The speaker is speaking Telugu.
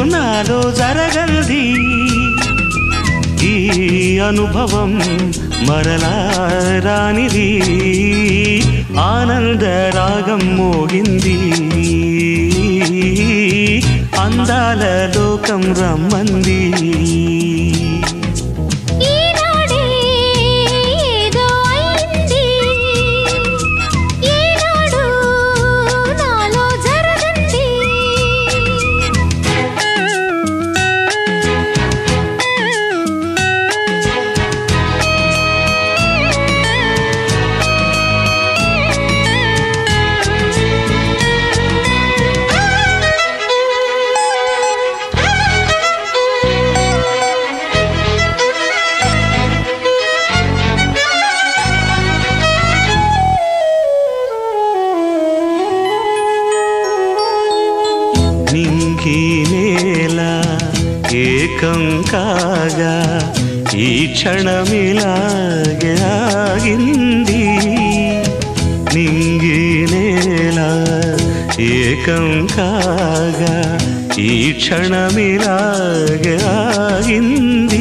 నాలో జరగంది ఈ అనుభవం మరలా రానిది ఆనంద రాగం మోగింది అందాల లోకం రమ్మంది ఈనాడే ఏదో అయింది ఈనాడు నాలో జరగంది నింగి నేల ఏకం కాగా ఈ క్షణమిలాగే ఆగింది నింగి నేల ఏకం కాగా ఈ క్షణమిలాగే ఆగింది